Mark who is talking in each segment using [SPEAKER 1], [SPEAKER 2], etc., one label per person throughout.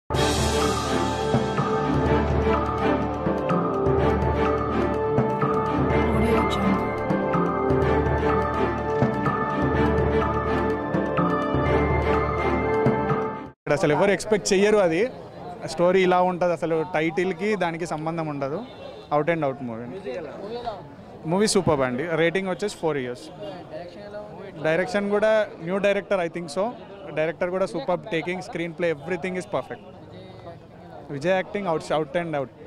[SPEAKER 1] Audio Jungle.
[SPEAKER 2] ఇక్కడ అసలు ఎవరు ఎక్స్పెక్ట్ చెయ్యరు అది స్టోరీ ఇలా ఉంటుంది అసలు టైటిల్కి దానికి సంబంధం ఉండదు out and out movie movie super అండి రేటింగ్ వచ్చేసి ఫోర్ ఇయర్స్ డైరెక్షన్ కూడా new director I think so director కూడా super taking screenplay everything is perfect Vijay acting out out and out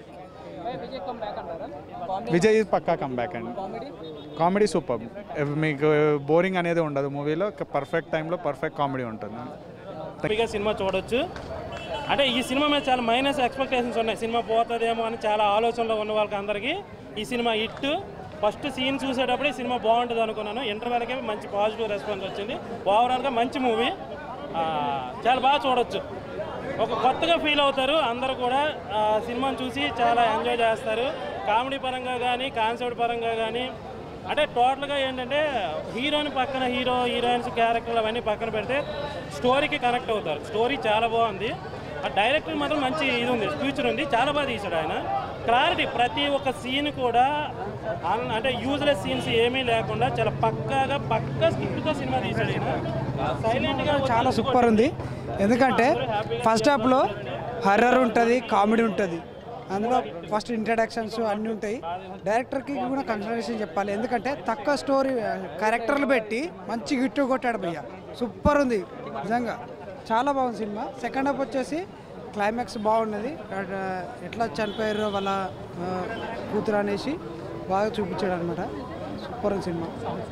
[SPEAKER 2] Vijay is పక్కా కమ్బ్యాక్ అండి కామెడీ సూపర్ మీకు boring అనేది ఉండదు మూవీలో పర్ఫెక్ట్ టైంలో పర్ఫెక్ట్ కామెడీ ఉంటుంది
[SPEAKER 3] హ్యాపీగా సినిమా చూడొచ్చు అంటే ఈ సినిమా మీద చాలా మైనస్ ఎక్స్పెక్టేషన్స్ ఉన్నాయి సినిమా పోతుందేమో అని చాలా ఆలోచనలో ఉన్న వాళ్ళకి అందరికీ ఈ సినిమా హిట్ ఫస్ట్ సీన్ చూసేటప్పుడు ఈ సినిమా బాగుంటుంది అనుకున్నాను ఇంటర్వెల్కే మంచి పాజిటివ్ రెస్పాన్స్ వచ్చింది ఓవరాల్గా మంచి మూవీ చాలా బాగా చూడొచ్చు ఒక కొత్తగా ఫీల్ అవుతారు అందరూ కూడా ఆ, సినిమాని చూసి చాలా ఎంజాయ్ చేస్తారు కామెడీ పరంగా కానీ కాన్సెప్ట్ పరంగా కానీ అంటే టోటల్గా ఏంటంటే హీరోని పక్కన హీరో హీరోయిన్స్ క్యారెక్టర్లు అవన్నీ పక్కన పెడితే స్టోరీకి కనెక్ట్ అవుతారు స్టోరీ చాలా బాగుంది ఆ డైరెక్టర్ మాత్రం మంచి ఇది ఉంది ఫ్యూచర్ ఉంది చాలా బాగా తీశాడు ఆయన క్లారిటీ ప్రతి ఒక్క సీన్ కూడా అన్- అంటే యూజ్లెస్ సీన్స్ ఏమీ లేకుండా చాలా పక్కాగా పక్కా స్క్రిప్ట్తో సినిమా తీశాడు ఈయన సైలెంట్గా
[SPEAKER 4] చాలా సూపర్ ఉంది ఎందుకంటే ఫస్ట్ హాఫ్లో హర్రర్ ఉంటుంది కామెడీ ఉంటుంది అందులో ఫస్ట్ ఇంట్రడక్షన్స్ అన్నీ ఉంటాయి డైరెక్టర్కి కూడా కంగ్రాచులేషన్ చెప్పాలి ఎందుకంటే తక్కువ స్టోరీ క్యారెక్టర్లు పెట్టి మంచి గిట్టు కొట్టాడు భయ్య సూపర్ ఉంది నిజంగా చాలా బాగుంది సినిమా సెకండ్ హాఫ్ వచ్చేసి క్లైమాక్స్ బాగున్నది అట్- ఎట్లా చనిపోయారో వాళ్ళ ఆ, కూతురు అనేసి బాగా చూపించాడు అనమాట సూపర్ ఉంది సినిమా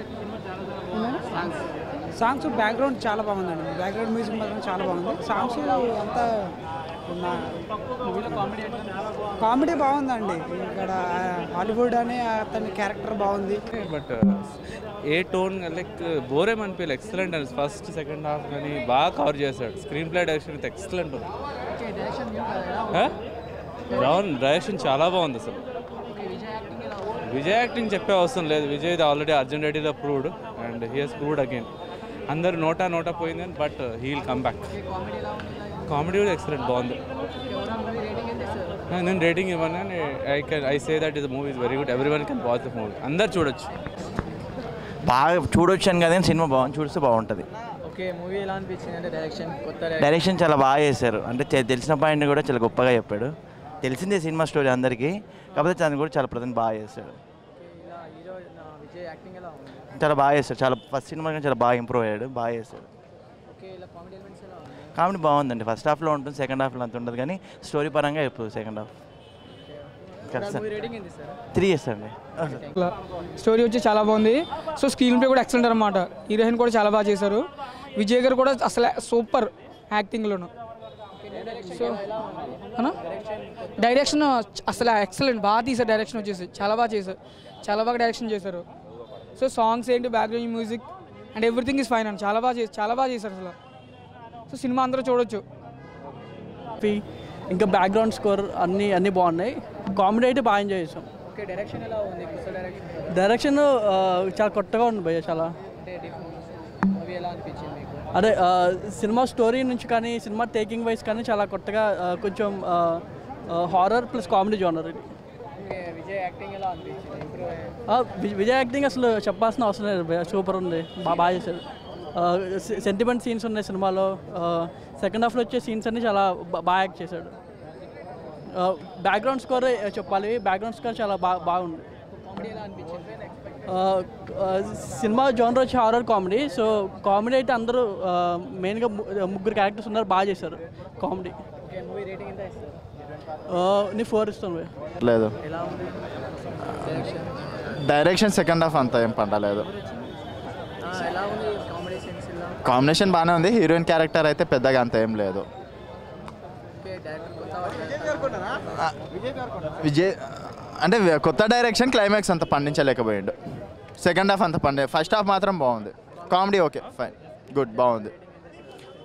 [SPEAKER 4] సాంగ్స్ బ్యాక్గ్రౌండ్ చాలా బాగుందండి బ్యాక్గ్రౌండ్ మ్యూజిక్ మాత్రం చాలా బాగుంది సాంగ్స్ అంతా ఉన్న కామెడీ బాగుందండి ఇక్కడ హాలీవుడ్ అనే అతని క్యారెక్టర్ బాగుంది
[SPEAKER 5] but a tone like bore ఏమనిపించలేదు ఎక్సలెంట్ అని ఫస్ట్ సెకండ్ హాఫ్ కానీ బాగా కవర్ చేశాడు స్క్రీన్ ప్లే డైరెక్షన్ అయితే ఎక్సలెంట్ ఉంది బ్రౌన్ డైరెక్షన్ చాలా బాగుంది అసలు విజయ్ యాక్టింగ్ చెప్పే అవసరం లేదు విజయ్ ఆల్రెడీ అర్జున్ రెడ్డిలో proved and he he's proved again అందరు నోటా నోటా పోయింది but he'll come back comedy కూడా ఎక్సలెంట్ బాగుంది నేను రేటింగ్ ఇవ్వను I can I say that is movie is very good every one can watch the movie అందరు చూడొచ్చు
[SPEAKER 6] బాగా చూడొచ్చాను కదా సినిమా బాగుంది చూస్తే బాగుంటుంది
[SPEAKER 7] ఓకే మూవీ ఎలా అనిపించింది అంటే డైరెక్షన్ కొత్త
[SPEAKER 6] డైరెక్షన్ చాలా బాగా చేశారు అంటే తె- తెలిసిన పాయింట్ కూడా చాలా గొప్పగా చెప్పాడు తెలిసిందే సినిమా స్టోరీ అందరికీ కాకపోతే దాన్ని కూడా చాలా ప్రజెంట్ బాగా చేశాడు
[SPEAKER 7] ఇలా హీరో విజయ్ యాక్టింగ్ ఎలా ఉంది
[SPEAKER 6] చాలా బాగా చేస్తాడు చాలా ఫస్ట్ సినిమా కానీ చాలా బాగా ఇంప్రూవ్ అయ్యాడు బాగా చేస్తాడు
[SPEAKER 7] ఓకే ఇలా కామెడీ ఎలిమెంట్స్ ఎలా ఉంది
[SPEAKER 6] కామెడీ బాగుందండి ఫస్ట్ హాఫ్లో ఉంటుంది సెకండ్ హాఫ్లో అంత ఉండదు కానీ స్టోరీ పరంగా ఇప్పుడు సెకండ్ హాఫ్
[SPEAKER 7] మూవీ రేటింగ్ ఏంటి సార్
[SPEAKER 6] త్రీ చేస్తాండి
[SPEAKER 4] స్టోరీ వచ్చి చాలా బాగుంది సో స్క్రీన్ ప్లే కూడా ఎక్సలెంట్ అనమాట హీరోయిన్ కూడా చాలా బాగా చేశారు విజయ్ గారు కూడా అసలు సూపర్ యాక్టింగ్లోను సో అనా? డైరెక్షన్ అసలు ఎక్సలెంట్ బాగా తీశారు డైరెక్షన్ వచ్చేసి చాలా బాగా చేశారు చాలా బాగా డైరెక్షన్ చేశారు సో సాంగ్స్ ఏంటి background music and everything is fine and చాలా బాగా చేసి చాలా బాగా చేశారు అసలు సో సినిమా అందరూ చూడొచ్చు
[SPEAKER 8] ఇంకా బ్యాక్గ్రౌండ్ స్కోర్ అన్నీ అన్నీ బాగున్నాయి కామెడీ అయితే బాగా ఎంజాయ్ చేసాం
[SPEAKER 7] ఓకే డైరెక్షన్ ఎలా ఉంది కొత్త డైరెక్షన్
[SPEAKER 8] డైరెక్షన్ చాలా కొత్తగా ఉంది భయ్య చాలా
[SPEAKER 7] అంటే మూవీ ఎలా అనిపించింది మీకు
[SPEAKER 8] అదే ఆ, సినిమా స్టోరీ నుంచి కానీ సినిమా టేకింగ్ వైజ్ కానీ చాలా కొత్తగా ఆ, కొంచెం హారర్ ప్లస్ కామెడీ జోనర్ ఇది
[SPEAKER 7] ఓకే విజయ్ యాక్టింగ్ ఎలా అనిపించింది ఇంప్రూవ్
[SPEAKER 8] ఆ, వి- విజయ్ యాక్టింగ్ అసలు చెప్పాల్సిన అవసరం లేదు భయ్య సూపర్ ఉంది బాగా బాగా చేశారు సెంటిమెంట్ సీన్స్ ఉన్నాయి సినిమాలో సెకండ్ హాఫ్లో వచ్చే సీన్స్ అన్ని చాలా బా- బాగా యాక్ట్ చేశాడు బ్యాక్గ్రౌండ్ స్కోర్ చెప్పాలి బ్యాక్గ్రౌండ్ స్కోర్ చాలా బాగా బాగుంది
[SPEAKER 7] కామెడీ ఎలా అనిపించింది
[SPEAKER 8] ఆ, ఆ, సినిమా జోనర్ వచ్చి హారర్ కామెడీ సో కామెడీ అయితే అందరూ ఆ, మెయిన్గా ము- ముగ్గురు క్యారెక్టర్స్ ఉన్నారు బాగా చేశారు కామెడీ
[SPEAKER 7] ఓకే మూవీ రేటింగ్ ఎంత ఇస్తారు
[SPEAKER 8] ఆ, నీ ఫోర్ ఇస్తాను భయ్య.
[SPEAKER 9] లేదు
[SPEAKER 7] ఎలా ఉంది డైరెక్షన్
[SPEAKER 9] డైరెక్షన్ సెకండ్ హాఫ్ అంతా ఏం పండలేదు
[SPEAKER 7] ఎలా ఉంది కామెడీ సెన్స్ ఇలా
[SPEAKER 9] కాంబినేషన్ బాగానే ఉంది హీరోయిన్ క్యారెక్టర్ అయితే పెద్దగా అంత ఏం లేదు
[SPEAKER 7] ఓకే డైరెక్టర్ కొత్త
[SPEAKER 9] విజయ్ అంటే వి- కొత్త డైరెక్షన్ క్లైమాక్స్ అంత పండించలేకపోయిండు సెకండ్ హాఫ్ అంత పండే ఫస్ట్ హాఫ్ మాత్రం బాగుంది కామెడీ ఓకే ఫైన్ గుడ్ బాగుంది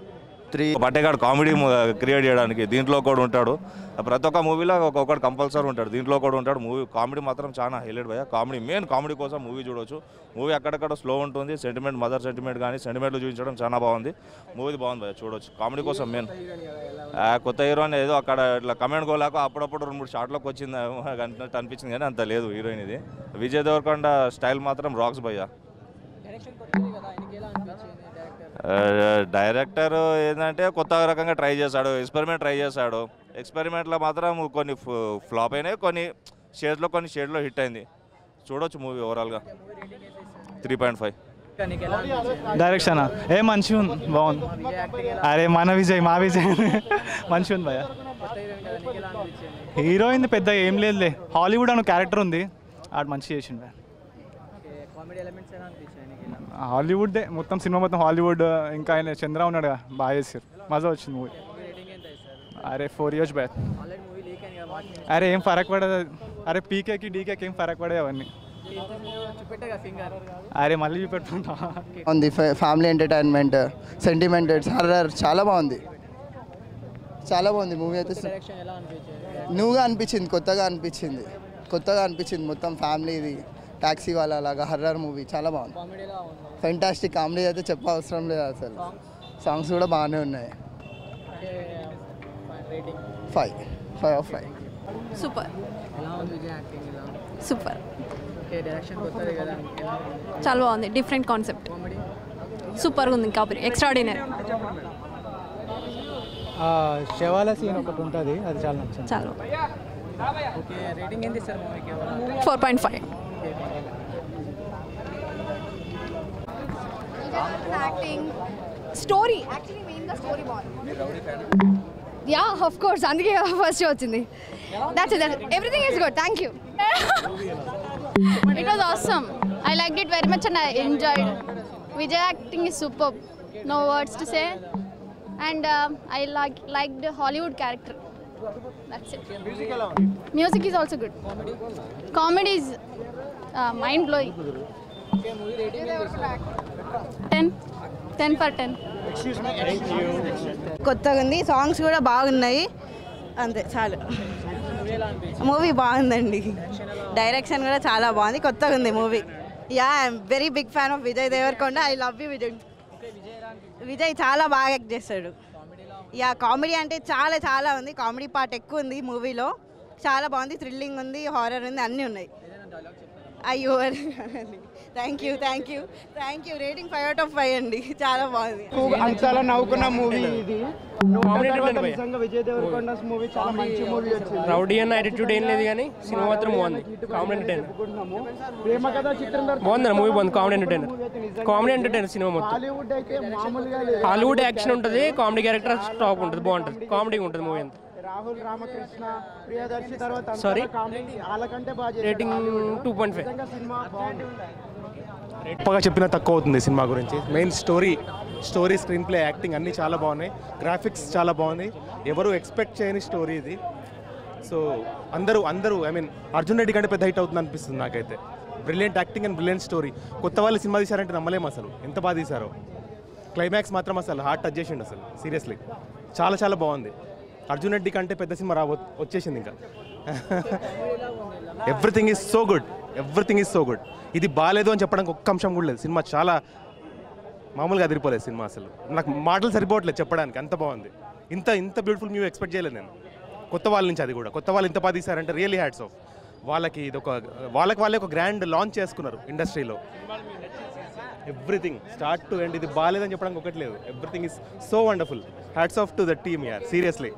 [SPEAKER 10] త్రీ బట్టేగాడు కామెడీ క్రియేట్ చేయడానికి దీంట్లో కూడా ఉంటాడు ప్రతి ఒక్క మూవీలో ఒక్కొక్కటి కంపల్సరీ ఉంటాడు దీంట్లో కూడా ఉంటాడు మూవీ కామెడీ మాత్రం చాలా హైలైట్ భయ కామెడీ మెయిన్ కామెడీ కోసం మూవీ చూడొచ్చు మూవీ అక్కడక్కడ స్లో ఉంటుంది సెంటిమెంట్ మదర్ సెంటిమెంట్ కానీ సెంటిమెంట్లు చూపించడం చాలా బాగుంది మూవీ బాగుంది భయ చూడొచ్చు కామెడీ కోసం మెయిన్ కొత్త హీరోయిన్ ఏదో అక్కడ ఇట్లా కమెంట్ గోలాక అప్పుడప్పుడు రెండు మూడు షాట్లోకి వచ్చింది అన్నట్టు అనిపించింది కానీ అంత లేదు హీరోయిన్ ఇది విజయ్ దేవరకొండ స్టైల్ మాత్రం రాక్స్ భయ్య
[SPEAKER 7] డైరెక్షన్ కొత్తది కదా ఆయనకి ఎలా అనిపించింది డైరెక్టర్
[SPEAKER 10] డైరెక్టర్ ఏంటంటే కొత్త రకంగా ట్రై చేశాడు ఎక్స్పెరిమెంట్ ట్రై చేశాడు ఎక్స్పెరిమెంట్లో మాత్రం కొన్ని ఫ్లాప్ అయినాయి కొన్ని షేడ్లో కొన్ని షేడ్లో హిట్ అయింది చూడొచ్చు మూవీ ఓవరాల్గా త్రీ పాయింట్ ఫైవ్
[SPEAKER 7] నీకు ఎలా అనిపించింది
[SPEAKER 11] డైరెక్షన్ ఏ మంచిగా ఉంది బాగుంది
[SPEAKER 7] విజయ్ యాక్టింగ్ ఎలా
[SPEAKER 11] అరే మన విజయ్ మా విజయ్ మంచిగా ఉంది భయ
[SPEAKER 7] కొత్త హీరోయిన్ కదా నీకు ఎలా అనిపించింది
[SPEAKER 11] హీరోయిన్ పెద్ద ఏం లేదులే హాలీవుడ్ అను క్యారెక్టర్ ఉంది ఆడు మంచిగా చేసిండు భయ
[SPEAKER 7] ఓకే కామెడీ ఎలిమెంట్స్ ఎలా అనిపించాయి నీకు ఎలా
[SPEAKER 11] హాలీవుడ్దే మొత్తం సినిమా మొత్తం హాలీవుడ్ ఇంకా ఆయన చంద్ర ఉన్నాడు కదా బాగా చేసారు మజా వచ్చింది మూవీ
[SPEAKER 7] మూవీ రేటింగ్ ఎంత ఇస్తారు
[SPEAKER 11] అరే four years back
[SPEAKER 7] already movie leak అయింది కదా మార్చి
[SPEAKER 11] అరే ఏం ఫరక్ పడదు అరే పీకేకి డీకేకి ఏం ఫరక్ పడే అవన్నీ
[SPEAKER 7] చూపెట్టగా ఫింగర్
[SPEAKER 11] అరే మళ్ళీ చూపెట్టుకుంటా
[SPEAKER 12] ఉంది ఫ్యామిలీ ఎంటర్టైన్మెంట్ సెంటిమెంటెడ్ హర్రర్ చాలా బాగుంది చాలా బాగుంది మూవీ అయితే
[SPEAKER 7] డైరెక్షన్ ఎలా అనిపించింది
[SPEAKER 12] న్యూగా అనిపించింది కొత్తగా అనిపించింది కొత్తగా అనిపించింది మొత్తం ఫ్యామిలీది ట్యాక్సీ వాళ్ళ లాగా హర్రర్ మూవీ చాలా బాగుంది
[SPEAKER 7] కామెడీ ఎలా ఉంది
[SPEAKER 12] ఫెంటాస్టిక్ కామెడీ అయితే చెప్పవసరం లేదు అసలు సాంగ్స్ కూడా బాగానే ఉన్నాయి
[SPEAKER 7] okay rating
[SPEAKER 12] five five of five
[SPEAKER 1] super
[SPEAKER 7] ఎలా ఉంది విజయ్ యాక్టింగ్ ఎలా ఉంది
[SPEAKER 1] సూపర్
[SPEAKER 7] ఓకే డైరెక్షన్ కొత్తది కదా ఎలా ఉంది
[SPEAKER 1] చాలా బాగుంది డిఫరెంట్ కాన్సెప్ట్
[SPEAKER 7] కామెడీ
[SPEAKER 1] సూపర్గా ఉంది కాబట్టి ఎక్స్ట్రాడినరీ
[SPEAKER 4] శవాల సీన్ ఒకటి ఉంటుంది అది చాలా నచ్చింది
[SPEAKER 1] చాలా
[SPEAKER 7] ఓకే రేటింగ్ ఎంత ఇస్తారు మూవీకి
[SPEAKER 1] four point five
[SPEAKER 13] acting story actually మెయిన్గా స్టోరీ బాగుంది యా ఆఫ్ కోర్స్ అందుకే ఫస్ట్ వచ్చింది that's that everything is good thank you
[SPEAKER 14] It was awesome. I liked it very much and I enjoyed. Vijay acting is superb. No words to say. And uh, I like liked the Hollywood character. That's it. Music is also good. Comedy is uh, mind blowing.
[SPEAKER 7] Okay movie rating ఎంత ఇస్తారు
[SPEAKER 14] 10. 10 for 10.
[SPEAKER 15] కొత్తగా ఉంది songs కూడా బాగున్నాయి అంతే చాలు movie బాగుందండి direction కూడా చాలా బాగుంది కొత్తగా ఉంది movie yeah I'm very big fan of Vijay Devarakonda I love you Vijay Vijay చాలా బాగా యాక్ట్ చేస్తాడు యా కామెడీ అంటే చాలా చాలా ఉంది కామెడీ పార్ట్ ఎక్కువ ఉంది మూవీలో చాలా బాగుంది థ్రిల్లింగ్ ఉంది హారర్ ఉంది అన్నీ ఉన్నాయి అయ్యో thank you thank you thank you rating five out of five అండి చాలా బాగుంది
[SPEAKER 4] చాలా నవ్వుకున్న మూవీ ఇది
[SPEAKER 3] Comedy entertainment భయ్యా.
[SPEAKER 4] నిజంగా విజయ్ దేవరకొండ మూవీ చాలా మంచి మూవీ వచ్చింది
[SPEAKER 3] రౌడీ అన్న యాటిట్యూడ్ ఏం లేదు కానీ సినిమా మాత్రం బాగుంది కామెడీ ఎంటర్టైనర్
[SPEAKER 4] ప్రేమ కథ చిత్రం
[SPEAKER 3] బాగుంది మూవీ బాగుంది comedy entertainer comedy entertainer cinema మొత్తం
[SPEAKER 4] హాలీవుడ్ అయితే మామూలుగా లేదు
[SPEAKER 3] హాలీవుడ్ యాక్షన్ ఉంటుంది కామెడీ క్యారెక్టర్ స్టాక్ ఉంటుంది బాగుంటుంది కామెడీ ఉంటుంది మూవీ అంతా
[SPEAKER 4] రాహుల్ రామకృష్ణ ప్రియదర్శి తర్వాత
[SPEAKER 3] Sorry?
[SPEAKER 4] కామెడీ వాళ్ళకంటే బాగా చేశాడు.
[SPEAKER 3] రేటింగ్ టూ పాయింట్ ఫైవ్
[SPEAKER 4] నిజంగా సినిమా బాగుంది
[SPEAKER 16] గొప్పగా చెప్పినా తక్కువ అవుతుంది సినిమా గురించి main story story screenplay acting అన్నీ చాలా బాగున్నాయి గ్రాఫిక్స్ చాలా బాగుంది ఎవరు ఎక్స్పెక్ట్ చేయని స్టోరీ ఇది సో అందరూ అందరూ ఐ మీన్ అర్జున్ రెడ్డి కంటే పెద్ద హిట్ అవుతుంది అనిపిస్తుంది నాకైతే brilliant acting and brilliant story కొత్త వాళ్ళు సినిమా తీశారంటే నమ్మలేము అసలు ఎంత బాగా తీశారో క్లైమాక్స్ మాత్రం అసలు హార్ట్ టచ్ చేసిండు అసలు సీరియస్లీ చాలా చాలా బాగుంది అర్జున్ రెడ్డి కంటే పెద్ద సినిమా రా వచ్చేసింది ఇంకా everything is so good everything is so good ఇది బాగాలేదు అని చెప్పడానికి ఒక్క అంశం కూడా లేదు సినిమా చాలా మామూలుగా అదిరిపోలేదు సినిమా అసలు నాకు మాటలు సరిపోవట్లేదు చెప్పడానికి అంత బాగుంది ఇంత ఇంత బ్యూటిఫుల్ మ్యూ ఎక్స్పెక్ట్ చేయలేదు నేను కొత్త వాళ్ళ నుంచి అది కూడా కొత్త వాళ్ళు ఇంత బాగా తీశారంటే రియలీ హ్యాట్స్ ఆఫ్ వాళ్ళకి ఇది ఒక వాళ్ళకి వాళ్ళే ఒక గ్రాండ్ లాంచ్ చేసుకున్నారు ఇండస్ట్రీలో ఎవ్రీథింగ్ స్టార్ట్ టు ఎండ్ ఇది బాగాలేదని చెప్పడానికి ఒకటి లేదు everything is so wonderful hats off to the team యార్ సీరియస్లీ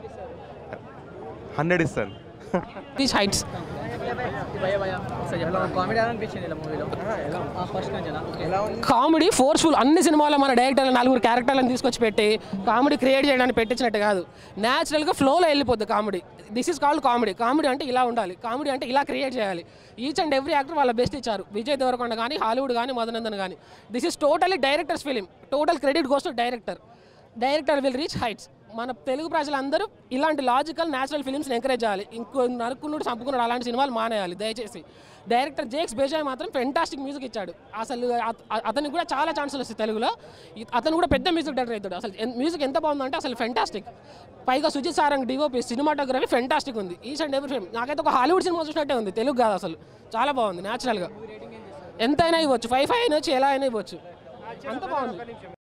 [SPEAKER 16] హండ్రెడ్ ఇస్తాను
[SPEAKER 17] దీస్ హైట్స్
[SPEAKER 7] భయ భయ సార్ చెప్పండి కామెడీ ఎలా అనిపించింది ఇలా మూవీలో ఫస్ట్ నుంచి ఎలా ఎలా ఉంది
[SPEAKER 17] కామెడీ ఫోర్స్ఫుల్ అన్ని సినిమాల్లో మన డైరెక్టర్లు నలుగురు క్యారెక్టర్లను తీసుకొచ్చి పెట్టి కామెడీ క్రియేట్ చేయడానికి పెట్టించినట్టు కాదు న్యాచురల్గా ఫ్లోలో వెళ్ళిపోద్ది comedy this is called comedy comedy అంటే ఇలా ఉండాలి కామెడీ అంటే ఇలా క్రియేట్ చేయాలి ఈచ్ అండ్ ఎవ్రీ యాక్టర్ వాళ్ళ బెస్ట్ ఇచ్చారు విజయ్ దేవరకొండ కానీ హాలీవుడ్ కానీ మదనందన్ కానీ this is totally director's film total credit goes to director director will reach heights మన తెలుగు ప్రజలందరూ ఇలాంటి లాజికల్ న్యాచురల్ ఫిలిమ్స్ని ఎంకరేజ్ చేయాలి ఇంకో నరుకున్నాడు చంపుకున్నాడు అలాంటి సినిమాలు మానేయాలి దయచేసి డైరెక్టర్ జేక్స్ బేజాయ్ మాత్రం ఫెంటాస్టిక్ మ్యూజిక్ ఇచ్చాడు అసలు అత- అతనికి కూడా చాలా ఛాన్సులు వస్తాయి తెలుగులో ఇ- అతను కూడా పెద్ద మ్యూజిక్ డైరెక్టర్ అవుతాడు అసలు ఎన్- మ్యూజిక్ ఎంత బాగుందంటే అసలు ఫెంటాస్టిక్ పైగా Sujith Sarang DOP cinematography fantastic ఉంది ఈచ్ అండ్ ఎవ్రీ ఫిల్మ్ నాకైతే ఒక హాలీవుడ్ సినిమా చూసినట్టే ఉంది తెలుగు కాదు అసలు చాలా బాగుంది న్యాచురల్గా ఎంతైనా ఇవ్వచ్చు ఫైవ్ ఫైవ్ అయినా వచ్చి ఎలా అయినా ఇవ్వచ్చు అంత బాగుంది